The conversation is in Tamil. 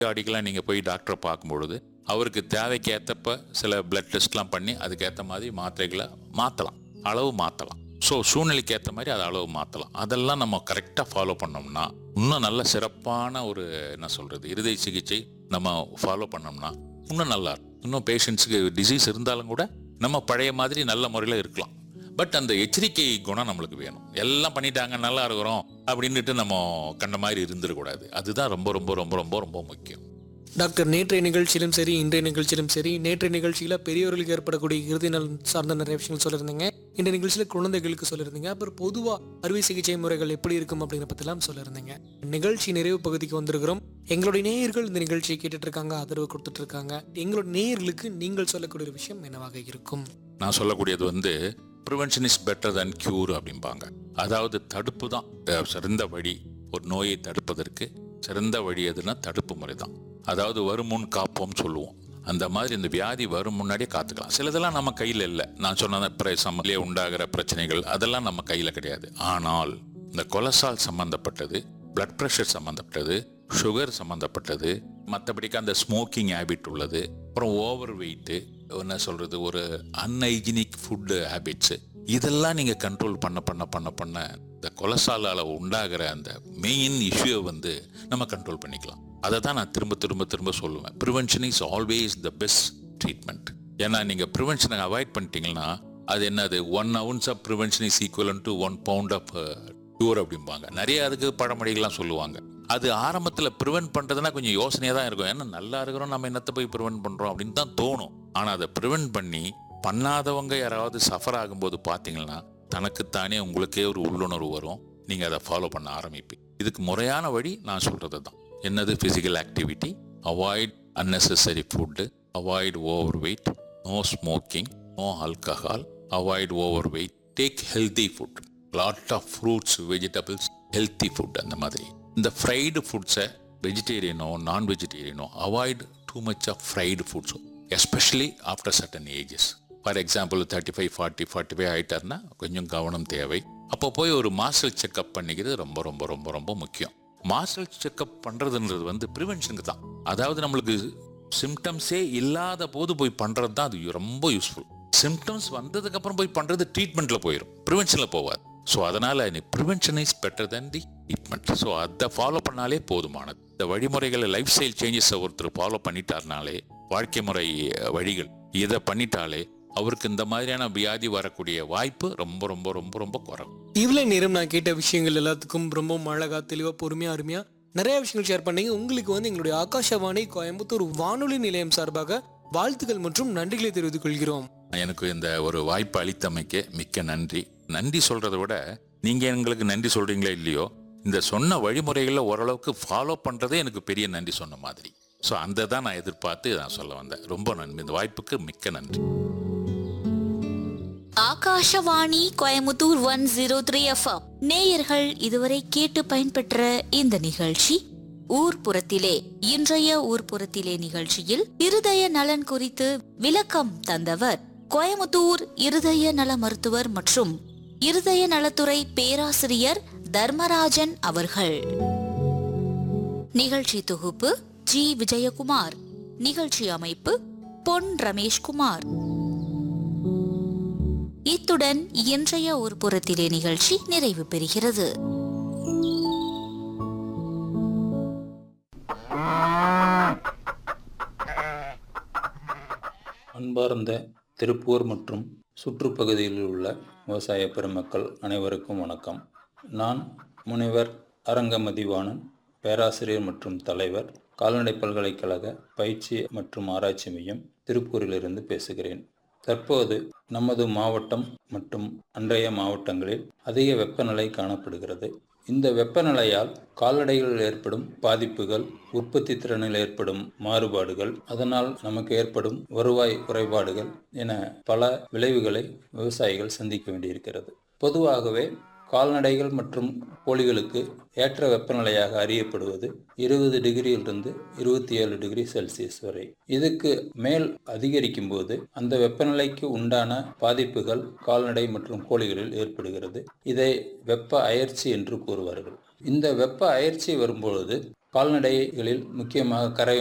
அடிக்கெல்லாம் நீங்கள் போய் டாக்டரை பார்க்கும்பொழுது அவருக்கு தேவைக்கு ஏற்றப்ப சில பிளட் டெஸ்ட்லாம் பண்ணி அதுக்கேற்ற மாதிரி மாத்திரைகளை மாற்றலாம் அளவு மாற்றலாம் ஸோ சூழ்நிலைக்கு ஏற்ற மாதிரி அதை அளவு மாற்றலாம் அதெல்லாம் நம்ம கரெக்டாக ஃபாலோ பண்ணோம்னா இன்னும் நல்ல சிறப்பான ஒரு என்ன சொல்கிறது இருதய சிகிச்சை நம்ம ஃபாலோ பண்ணோம்னா இன்னும் நல்லா இருக்கும் இன்னும் பேஷண்ட்ஸுக்கு டிசீஸ் இருந்தாலும் கூட நம்ம பழைய மாதிரி நல்ல முறையில் இருக்கலாம் பட் அந்த எச்சரிக்கை குணம் நம்மளுக்கு வேணும் எல்லாம் பண்ணிட்டாங்க நல்லா இருக்கிறோம் அப்படின்னுட்டு நம்ம கண்ட மாதிரி இருந்துடக்கூடாது அதுதான் ரொம்ப ரொம்ப ரொம்ப ரொம்ப ரொம்ப முக்கியம் டாக்டர் நேற்றைய நிகழ்ச்சியிலும் சரி இன்றைய நிகழ்ச்சியிலும் சரி நேற்றைய நிகழ்ச்சியில் பெரியவர்களுக்கு ஏற்படக்கூடிய இறுதி நலன் சார்ந்த நிறைய விஷயங்கள் சொல்லியிருந்தீங்க இந்த நிகழ்ச்சியில் குழந்தைகளுக்கு சொல்லியிருந்தீங்க அப்புறம் பொதுவாக அறுவை சிகிச்சை முறைகள் எப்படி இருக்கும் அப்படிங்கிற பற்றிலாம் சொல்லியிருந்தீங்க நிகழ்ச்சி நிறைவு பகுதிக்கு வந்திருக்கிறோம் எங்களுடைய நேயர்கள் இந்த நிகழ்ச்சியை கேட்டுட்டு இருக்காங்க ஆதரவு கொடுத்துட்டு இருக்காங்க எங்களுடைய நேயர்களுக்கு நீங்கள் சொல்லக்கூடிய ஒரு விஷயம் என்னவாக இருக்கும் நான் சொல்லக்கூடியது வந்து prevention is better than cure அப்படிம்பாங்க அதாவது தடுப்பு தான் அஹ், சிறந்த வழி ஒரு நோயை தடுப்பதற்கு சிறந்த வழி எதுனா தடுப்பு முறை தான் அதாவது வருமுன் காப்போம் சொல்லுவோம் அந்த மாதிரி இந்த வியாதி வரும் முன்னாடியே காத்துக்கலாம் சிலதெல்லாம் நம்ம கையில் இல்லை நான் சொன்ன பிரசமலே உண்டாகிற பிரச்சனைகள் அதெல்லாம் நம்ம கையில் கிடையாது ஆனால் இந்த கொலஸ்ட்ரால் சம்பந்தப்பட்டது பிளட் ப்ரெஷர் சம்பந்தப்பட்டது சுகர் சம்பந்தப்பட்டது மற்றபடிக்கு அந்த ஸ்மோக்கிங் ஹேபிட் உள்ளது அப்புறம் ஓவர் வெயிட்டு என்ன சொல்றது ஒரு அன்ஹைஜினிக் ஃபுட்டு ஹேபிட்ஸு இதெல்லாம் நீங்கள் கண்ட்ரோல் பண்ண பண்ண பண்ண பண்ண இந்த கொலஸ்ட்ராலால் உண்டாகிற அந்த மெயின் இஷ்யூவை வந்து நம்ம கண்ட்ரோல் பண்ணிக்கலாம் அதை தான் நான் திரும்ப திரும்ப திரும்ப சொல்லுவேன் prevention is always the best treatment ஏன்னா நீங்கள் ப்ரிவென்ஷனை அவாய்ட் பண்ணிட்டீங்கன்னா அது என்னது one ounce of prevention is equivalent to one pound of cure அப்படிம்பாங்க நிறைய அதுக்கு பழமொழிகள்லாம் சொல்லுவாங்க அது ஆரம்பத்தில் ப்ரிவென்ட் பண்ணுறதுனா கொஞ்சம் யோசனையாக தான் இருக்கும் ஏன்னா நல்லா இருக்கிறோம் நம்ம என்னத்தை போய் ப்ரிவென்ட் பண்ணுறோம் அப்படின்னு தான் தோணும் ஆனால் அதை ப்ரிவென்ட் பண்ணி பண்ணாதவங்க யாராவது சஃபர் ஆகும்போது பார்த்தீங்கன்னா தனக்குத்தானே உங்களுக்கே ஒரு உள்ளுணர்வு வரும் நீங்கள் அதை ஃபாலோ பண்ண ஆரம்பிப்பீங்க இதுக்கு முறையான வழி நான் சொல்கிறது தான் என்னது physical activity avoid unnecessary food avoid overweight no smoking no alcohol avoid overweight take healthy food lot of fruits vegetables healthy food அந்த மாதிரி இந்த ஃப்ரைடு ஃபுட்ஸை வெஜிடேரியனோ நான் வெஜிடேரியனோ avoid too much of fried ஃபுட்ஸும் especially after certain ages for example thirty five forty forty five ஆகிட்டாருன்னா கொஞ்சம் கவனம் தேவை அப்போ போய் ஒரு மாஸ்டர் செக்அப் பண்ணிக்கிறது ரொம்ப ரொம்ப ரொம்ப ரொம்ப முக்கியம் மாஸ்டர் செக்அப் பண்ணுறதுன்றது வந்து ப்ரிவென்ஷனுக்கு தான் அதாவது நம்மளுக்கு சிம்டம்ஸே இல்லாத போது போய் பண்ணுறது தான் அது ரொம்ப யூஸ்ஃபுல் சிம்டம்ஸ் வந்ததுக்கு அப்புறம் போய் பண்ணுறது ட்ரீட்மெண்ட்டில் போயிடும் ப்ரிவென்ஷனில் போகாது ஸோ அதனால் நீ prevention is better than the treatment so அதை ஃபாலோ பண்ணாலே போதுமானது இந்த வழிமுறைகளை லைஃப் ஸ்டைல் சேஞ்சஸை ஒருத்தர் ஃபாலோ பண்ணிட்டாருனாலே வாழ்க்கை முறை வழிகள் இதை பண்ணிட்டாலே அவருக்கு இந்த மாதிரியான வியாதி வரக்கூடிய வாய்ப்பு ரொம்ப ரொம்ப ரொம்ப ரொம்ப குறைவு இவ்வளோ நேரம் நான் கேட்ட விஷயங்கள் எல்லாத்துக்கும் ரொம்ப அழகா தெளிவாக பொறுமையாக அருமையாக நிறைய விஷயங்கள் ஷேர் பண்ணீங்க உங்களுக்கு வந்து எங்களுடைய ஆகாஷவாணி கோயம்புத்தூர் வானொலி நிலையம் சார்பாக வாழ்த்துக்கள் மற்றும் நன்றிகளை தெரிவித்துக் கொள்கிறோம் எனக்கு இந்த ஒரு வாய்ப்பு அளித்தமைக்கு மிக்க நன்றி நன்றி சொல்றதை விட நீங்க எங்களுக்கு நன்றி சொல்றீங்களோ இல்லையோ இந்த சொன்ன வழிமுறைகளை ஓரளவுக்கு ஃபாலோ பண்றதே எனக்கு பெரிய நன்றி சொன்ன மாதிரி ஸோ அந்த தான் நான் எதிர்பார்த்து நான் சொல்ல வந்தேன் ரொம்ப நன்றி இந்த வாய்ப்புக்கு மிக்க நன்றி Akashvani Coimbatore one zero three FM நேயர்கள் இதுவரை கேட்டு பயன்பெற்ற இந்த நிகழ்ச்சி ஊர்ப்புறத்திலே இன்றைய ஊர்ப்புறத்திலே நிகழ்ச்சியில் இருதய நலன் குறித்து விளக்கம் தந்தவர் கோயமுத்தூர் இருதய நல மருத்துவர் மற்றும் இருதய நலத்துறை பேராசிரியர் தர்மராஜன் அவர்கள் நிகழ்ச்சி தொகுப்பு ஜி விஜயகுமார் நிகழ்ச்சி அமைப்பு பொன் ரமேஷ்குமார் இத்துடன் இன்றைய ஒரு புறத்திலே நிகழ்ச்சி நிறைவு பெறுகிறது அன்பார்ந்த திருப்பூர் மற்றும் சுற்றுப்பகுதியில் உள்ள விவசாய பெருமக்கள் அனைவருக்கும் வணக்கம் நான் முனைவர் அரங்கமதிவாணன் பேராசிரியர் மற்றும் தலைவர் கால்நடை பல்கலைக்கழக பயிற்சி மற்றும் ஆராய்ச்சி மையம் திருப்பூரிலிருந்து பேசுகிறேன் தற்போது நமது மாவட்டம் மற்றும் அன்றைய மாவட்டங்களில் அதிக வெப்பநிலை காணப்படுகிறது இந்த வெப்பநிலையால் கால்நடைகளில் ஏற்படும் பாதிப்புகள் உற்பத்தி திறனில் ஏற்படும் மாறுபாடுகள் அதனால் நமக்கு ஏற்படும் வருவாய் குறைபாடுகள் என பல விளைவுகளை விவசாயிகள் சந்திக்க வேண்டியிருக்கிறது பொதுவாகவே கால்நடைகள் மற்றும் கோழிகளுக்கு ஏற்ற வெப்பநிலையாக அறியப்படுவது இருபது டிகிரியிலிருந்து இருபத்தி ஏழு டிகிரி செல்சியஸ் வரை இதுக்கு மேல் அதிகரிக்கும் போது அந்த வெப்பநிலைக்கு உண்டான பாதிப்புகள் கால்நடை மற்றும் கோழிகளில் ஏற்படுகிறது இதை வெப்ப அயற்சி என்று கூறுவார்கள் இந்த வெப்ப அயற்சி வரும்பொழுது கால்நடைகளில் முக்கியமாக கரை